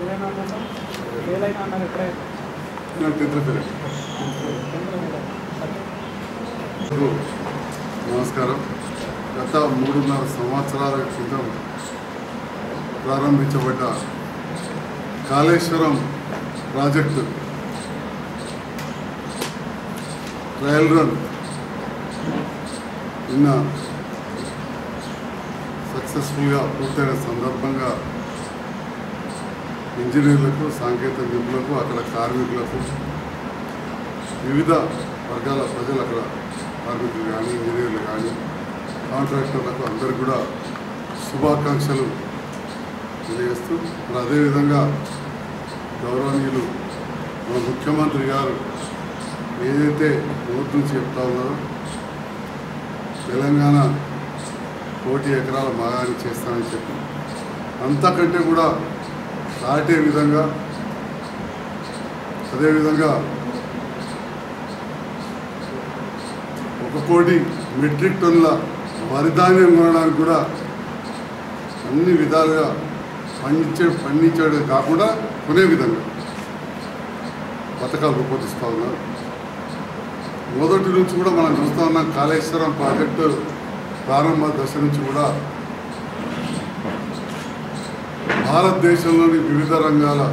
ఏదైనా అన్నా ఏదైనా అన్నారు ఎప్పుడైనా నేను టెన్త్ ఫెయిల్ నమస్కారం గత మూడున్నర సంవత్సరాల క్రితం ప్రారంభించబడ్డ కాళేశ్వరం ప్రాజెక్టు ట్రయల్ రన్ నిన్న సక్సెస్ఫుల్గా పూర్తయిన సందర్భంగా ఇంజనీర్లకు సాంకేతిక నిపుణులకు అక్కడ కార్మికులకు వివిధ వర్గాల ప్రజలు అక్కడ కార్మికులు కానీ ఇంజనీర్లు కానీ కాంట్రాక్టర్లకు అందరికీ కూడా శుభాకాంక్షలు తెలియజేస్తూ మరి అదేవిధంగా గౌరవనీయులు మన ముఖ్యమంత్రి గారు ఏదైతే నోటి నుంచి చెప్తా ఉన్నారో తెలంగాణ కోటి ఎకరాల మాగాన్ని చేస్తానని చెప్పి అంతకంటే కూడా దాటే విధంగా అదేవిధంగా ఒక కోటి మెట్రిక్ టన్నుల వరిధాన్యం కొనడానికి కూడా అన్ని విధాలుగా పండించే పండించడం కాకుండా కొనే విధంగా పథకాలు రూపొందిస్తూ ఉన్నారు మొదటి నుంచి కూడా మనం చూస్తూ ఉన్నాం కాళేశ్వరం ప్రాజెక్టు ప్రారంభ దశ నుంచి కూడా భారతదేశంలోని వివిధ రంగాల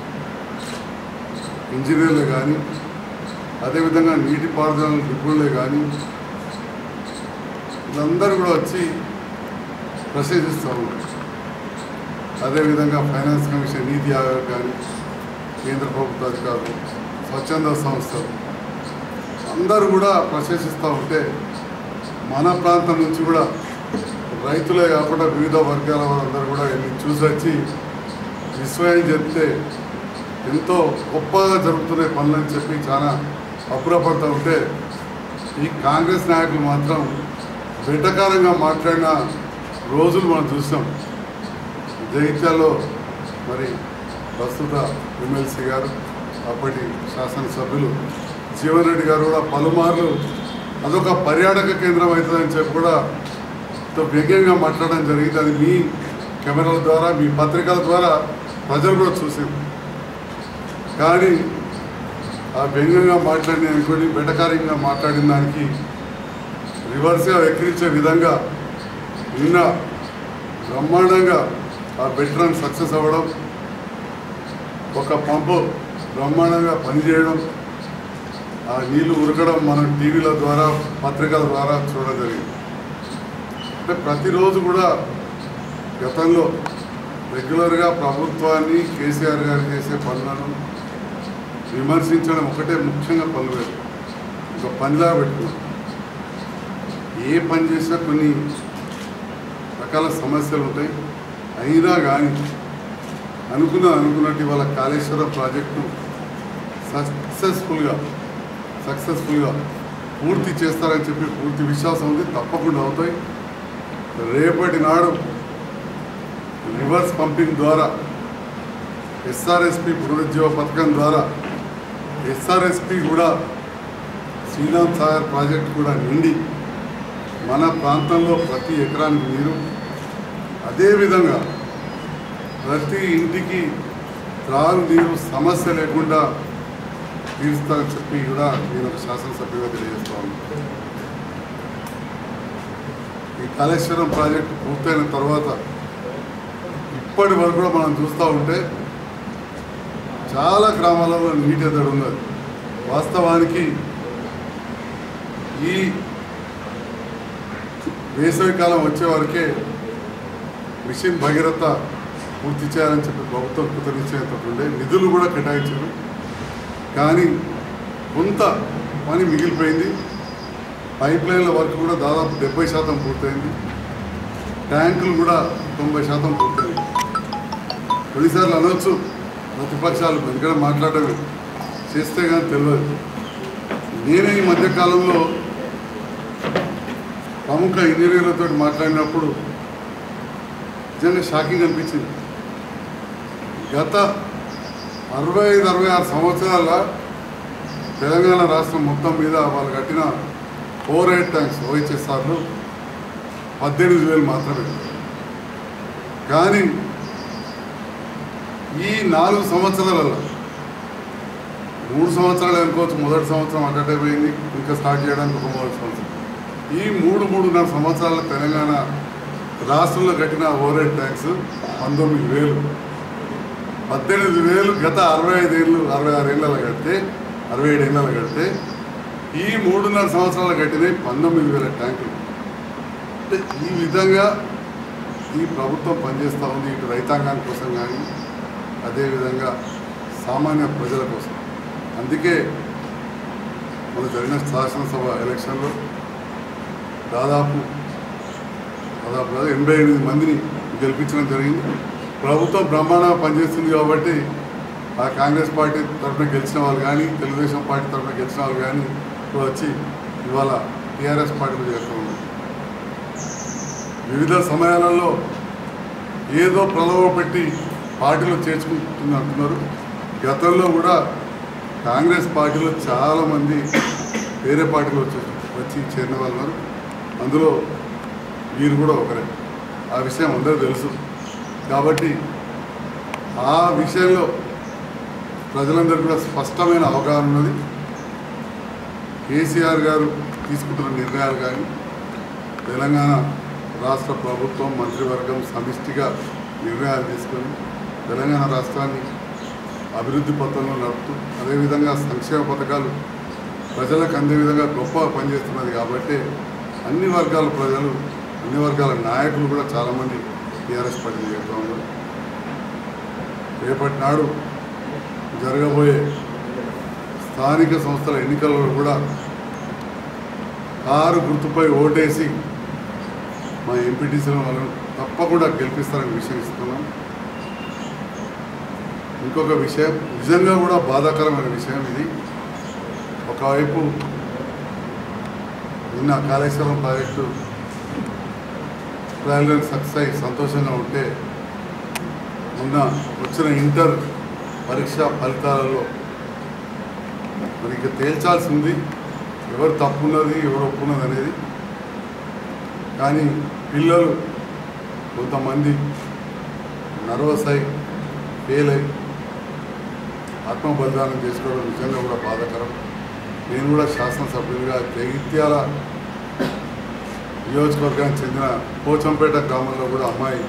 ఇంజనీర్లు కానీ అదేవిధంగా నీటిపారుదల నిపుణులే కానీ వీళ్ళందరూ కూడా వచ్చి ప్రశంసిస్తూ ఉన్నారు అదేవిధంగా ఫైనాన్స్ కమిషన్ నీతి ఆయోగ్ కానీ కేంద్ర ప్రభుత్వ అధికారులు స్వచ్ఛంద సంస్థలు అందరూ కూడా ప్రశంసిస్తూ ఉంటే మన ప్రాంతం నుంచి కూడా రైతులే కాకుండా వివిధ వర్గాల వారందరూ కూడా వెళ్ళి చూసి వచ్చి విస్మయం చెప్తే ఎంతో గొప్పగా జరుగుతున్నాయి పనులని చెప్పి చాలా అప్పురపడుతూ ఉంటే ఈ కాంగ్రెస్ నాయకులు మాత్రం వెటకారంగా మాట్లాడిన రోజులు మనం చూసాం జగిత్యాల్లో మరి ప్రస్తుత ఎమ్మెల్సీ గారు అప్పటి శాసనసభ్యులు జీవన్ రెడ్డి గారు కూడా పలుమార్లు అదొక పర్యాటక కేంద్రం అవుతుందని చెప్పి కూడా ఎంతో వ్యంగ్యంగా మాట్లాడడం జరిగింది అది మీ కెమెరాల ద్వారా మీ పత్రికల ద్వారా ప్రజలు కూడా చూసారు కానీ ఆ వ్యంగ్యంగా మాట్లాడిన అనుకోని వెటకారంగా మాట్లాడిన దానికి రివర్స్గా వెక్కిరించే విధంగా నిన్న బ్రహ్మాండంగా ఆ బెట్రన్ సక్సెస్ అవ్వడం ఒక పంపు బ్రహ్మాండంగా పనిచేయడం ఆ నీళ్లు ఉరకడం మనం టీవీల ద్వారా పత్రికల ద్వారా చూడడం జరిగింది అంటే ప్రతిరోజు కూడా గతంలో రెగ్యులర్గా ప్రభుత్వాన్ని కేసీఆర్ గారు చేసే పనులను విమర్శించడం ఒకటే ముఖ్యంగా పనులు వేరు ఒక పనిలా పెట్టుకున్నాం ఏ పని చేసినా కొన్ని రకాల సమస్యలు ఉంటాయి అయినా కానీ అనుకున్న అనుకున్నట్టు ఇవాళ కాళేశ్వరం ప్రాజెక్టు సక్సెస్ఫుల్గా సక్సెస్ఫుల్గా పూర్తి చేస్తారని చెప్పి పూర్తి విశ్వాసం ఉంది తప్పకుండా అవుతాయి రేపటి నాడు రివర్స్ పంపింగ్ ద్వారా ఎస్ఆర్ఎస్పి పునరుజ్జీవ పథకం ద్వారా ఎస్ఆర్ఎస్పి కూడా శ్రీరామ్ సాగర్ ప్రాజెక్ట్ కూడా నిండి మన ప్రాంతంలో ప్రతి ఎకరానికి నీరు అదేవిధంగా ప్రతి ఇంటికి త్రాగునీరు సమస్య లేకుండా తీరుస్తారని చెప్పి కూడా నేను ఒక శాసనసభ్యుగా తెలియజేస్తా ఉన్నాను ఈ కాళేశ్వరం ప్రాజెక్టు పూర్తయిన తర్వాత ఇప్పటి వరకు కూడా మనం చూస్తూ ఉంటే చాలా గ్రామాలలో నీటి ఎద్దడి ఉన్నది వాస్తవానికి ఈ వేసవికాలం వచ్చే వరకే మిషన్ భగీరథ పూర్తి చేయాలని చెప్పి ప్రభుత్వం కృతనిశ్చయంతో ఉండే నిధులు కూడా కేటాయించారు కానీ కొంత పని మిగిలిపోయింది పైప్ లైన్ల వర్క్ కూడా దాదాపు డెబ్బై శాతం పూర్తయింది ట్యాంకులు కూడా తొంభై శాతం పూర్తయింది కొన్నిసార్లు అనవచ్చు ప్రతిపక్షాలు ఇక్కడ మాట్లాడమే చేస్తే కానీ తెలియదు నేనే ఈ మధ్యకాలంలో ప్రముఖ ఇంజనీర్లతో మాట్లాడినప్పుడు నిజంగా షాకింగ్ అనిపించింది గత అరవై ఐదు అరవై ఆరు సంవత్సరాల తెలంగాణ రాష్ట్రం మొత్తం మీద వాళ్ళు కట్టిన ఫోర్ ఎయిట్ ట్యాంక్స్ ఓహెచ్ఎస్ఆర్లు పద్దెనిమిది వేలు మాత్రమే కానీ ఈ నాలుగు సంవత్సరాలలో మూడు సంవత్సరాలు అనుకోవచ్చు మొదటి సంవత్సరం అటటే పోయింది ఇంకా స్టార్ట్ చేయడానికి ఒక మొదటి సంవత్సరం ఈ మూడు మూడున్నర సంవత్సరాల తెలంగాణ రాష్ట్రంలో కట్టిన ఓవర్ ట్యాక్స్ పంతొమ్మిది వేలు పద్దెనిమిది వేలు గత అరవై ఐదేళ్ళు అరవై ఆరు ఏళ్ళలో కడితే అరవై ఏడు ఏళ్ళలో కడితే ఈ మూడున్నర సంవత్సరాలు కట్టినవి పంతొమ్మిది వేల ట్యాంకులు అంటే ఈ విధంగా ఈ ప్రభుత్వం పనిచేస్తూ ఉంది ఇటు రైతాంగాని కోసం కానీ అదేవిధంగా సామాన్య ప్రజల కోసం అందుకే మన జరిగిన శాసనసభ ఎలక్షన్లో దాదాపు దాదాపు కాదు ఎనభై ఎనిమిది మందిని గెలిపించడం జరిగింది ప్రభుత్వం బ్రహ్మాండంగా పనిచేస్తుంది కాబట్టి ఆ కాంగ్రెస్ పార్టీ తరఫున గెలిచిన వాళ్ళు కానీ తెలుగుదేశం పార్టీ తరఫున గెలిచిన వాళ్ళు కానీ ఇప్పుడు వచ్చి ఇవాళ టీఆర్ఎస్ పార్టీలో చేస్తూ ఉన్నారు వివిధ సమయాలలో ఏదో ప్రలోభ పెట్టి పార్టీలో చేర్చుకుంటుంది అంటున్నారు గతంలో కూడా కాంగ్రెస్ పార్టీలో చాలామంది వేరే పార్టీలో వచ్చి వచ్చి చేరిన వాళ్ళు ఉన్నారు అందులో వీరు కూడా ఒకరే ఆ విషయం అందరూ తెలుసు కాబట్టి ఆ విషయంలో ప్రజలందరికీ కూడా స్పష్టమైన అవగాహన ఉన్నది కేసీఆర్ గారు తీసుకుంటున్న నిర్ణయాలు కానీ తెలంగాణ రాష్ట్ర ప్రభుత్వం మంత్రివర్గం సమిష్టిగా నిర్ణయాలు తీసుకొని తెలంగాణ రాష్ట్రాన్ని అభివృద్ధి పథంలో నడుపుతూ అదేవిధంగా సంక్షేమ పథకాలు ప్రజలకు అందే విధంగా గొప్ప పనిచేస్తున్నది కాబట్టి అన్ని వర్గాల ప్రజలు అన్ని వర్గాల నాయకులు కూడా చాలామంది టీఆర్ఎస్ పార్టీ చేస్తూ ఉన్నారు రేపటి నాడు జరగబోయే స్థానిక సంస్థల ఎన్నికలలో కూడా కారు గుర్తుపై ఓటేసి మా ఎంపీటీసీలను వాళ్ళను తప్పకుండా గెలిపిస్తారని విషయం ఇస్తున్నాం ఇంకొక విషయం నిజంగా కూడా బాధాకరమైన విషయం ఇది ఒకవైపు నిన్న కాళేశ్వరం ప్రాజెక్టు ట్రయల్ సక్సెస్ అయి సంతోషంగా ఉంటే మొన్న వచ్చిన ఇంటర్ పరీక్ష ఫలితాలలో మరి ఇక తేల్చాల్సి ఉంది ఎవరు తప్పున్నది ఎవరు ఒప్పున్నది అనేది కానీ పిల్లలు కొంతమంది నర్వస్ అయి ఫెయిల్ అయి ఆత్మ బలిదానం చేసుకోవడం నిజంగా కూడా బాధాకరం నేను కూడా శాసనసభ్యులుగా జగిత్యాల నియోజకవర్గానికి చెందిన పోచంపేట గ్రామంలో కూడా అమ్మాయి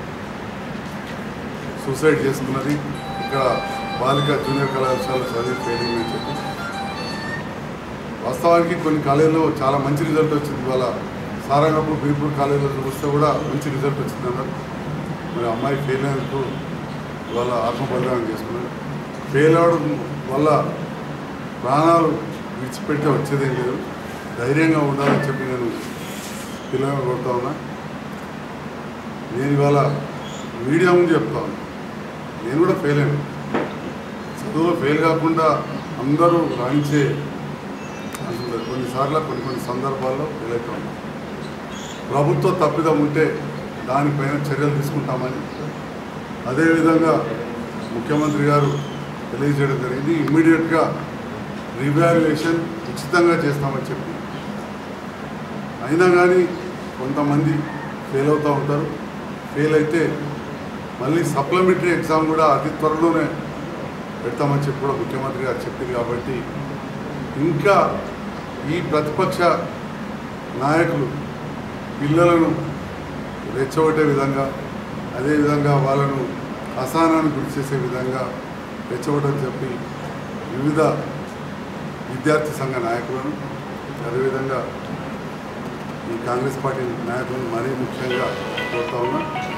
సూసైడ్ చేసుకున్నది ఇక్కడ బాలిక జూనియర్ కళాశాల చదివి ఫెయిలింగ్ అని చెప్పి వాస్తవానికి కొన్ని కాలేజీలో చాలా మంచి రిజల్ట్ వచ్చింది ఇవాళ సారంగపూర్ బీర్పూర్ కాలేజీలో చూస్తే కూడా మంచి రిజల్ట్ వచ్చింది అన్నారు మరి అమ్మాయి ఫెయిల్ అయినందుకు ఇవాళ ఆత్మ బలిదానం చేసుకున్నారు ఫెయిల్ అవడం వల్ల ప్రాణాలు విడిచిపెట్టి వచ్చేదేం లేదు ధైర్యంగా ఉండాలని చెప్పి నేను పిల్లలను కొడతా ఉన్నా నేను ఇవాళ మీడియా ముందు చెప్తా ఉన్నా నేను కూడా ఫెయిల్ అయ్యాను చదువులో ఫెయిల్ కాకుండా అందరూ రాణించే అంటున్నారు కొన్నిసార్లు కొన్ని కొన్ని సందర్భాల్లో ఫెయిల్ అవుతా ఉన్నాం ప్రభుత్వ తప్పిదం ఉంటే దానిపైన చర్యలు తీసుకుంటామని అదేవిధంగా ముఖ్యమంత్రి గారు తెలియజేయడం జరిగింది ఇమ్మీడియట్గా రివాల్యుయేషన్ ఉచితంగా చేస్తామని చెప్పి అయినా కానీ కొంతమంది ఫెయిల్ అవుతూ ఉంటారు ఫెయిల్ అయితే మళ్ళీ సప్లిమెంటరీ ఎగ్జామ్ కూడా అతి త్వరలోనే పెడతామని చెప్పి కూడా ముఖ్యమంత్రి గారు చెప్పింది కాబట్టి ఇంకా ఈ ప్రతిపక్ష నాయకులు పిల్లలను రెచ్చగొట్టే విధంగా అదేవిధంగా వాళ్ళను అసహనానికి గురి చేసే విధంగా రెచ్చగొట్టని చెప్పి వివిధ విద్యార్థి సంఘ నాయకులను అదేవిధంగా ఈ కాంగ్రెస్ పార్టీ నాయకులను మరీ ముఖ్యంగా కోరుతా ఉన్నా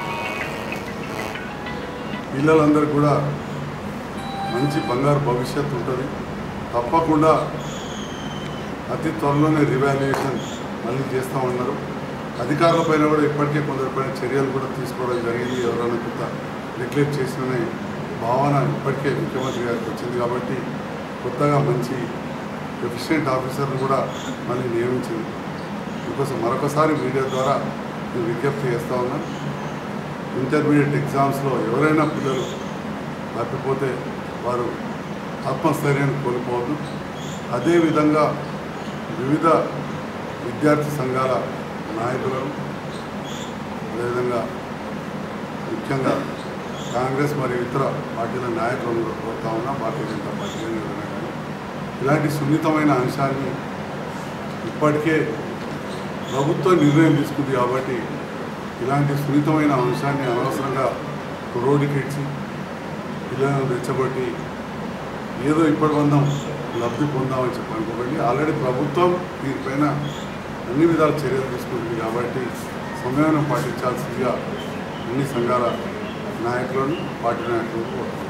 పిల్లలందరూ కూడా మంచి బంగారు భవిష్యత్తు ఉంటుంది తప్పకుండా అతి త్వరలోనే రివాల్యుయేషన్ మళ్ళీ చేస్తామన్నారు అధికారుల పైన కూడా ఇప్పటికే కొందరిపైన చర్యలు కూడా తీసుకోవడం జరిగింది ఎవరైనా కొత్త నెగ్లెక్ట్ చేసిన భావన ఇప్పటికే ముఖ్యమంత్రి గారికి వచ్చింది కాబట్టి కొత్తగా మంచి ఎఫిషియెంట్ ఆఫీసర్ని కూడా మళ్ళీ నియమించింది అందుకోసం మరొకసారి మీడియా ద్వారా నేను విజ్ఞప్తి చేస్తా ఉన్నా ఇంటర్మీడియట్ ఎగ్జామ్స్లో ఎవరైనా పిల్లలు తప్పిపోతే వారు ఆత్మస్థైర్యాన్ని కోల్పోవద్దు అదేవిధంగా వివిధ విద్యార్థి సంఘాల నాయకులను అదేవిధంగా ముఖ్యంగా కాంగ్రెస్ మరియు ఇతర పార్టీల నాయకులను కూడా కోరుతా ఉన్నా భారతీయ జనతా పార్టీ కానీ ఎవరైనా కానీ ఇలాంటి సున్నితమైన అంశాన్ని ఇప్పటికే ప్రభుత్వం నిర్ణయం తీసుకుంది కాబట్టి ఇలాంటి సున్నితమైన అంశాన్ని అనవసరంగా రోడ్డుకెచ్చి పిల్లలను రెచ్చగొట్టి ఏదో ఇప్పటి పొందాం లబ్ధి పొందామని చెప్పి అనుకోకండి ఆల్రెడీ ప్రభుత్వం దీనిపైన అన్ని విధాల చర్యలు తీసుకుంటుంది కాబట్టి సమయాన్ని పాటించాల్సిందిగా అన్ని సంఘాల నాయకులను పార్టీ నాయకులను కోరుతున్నాను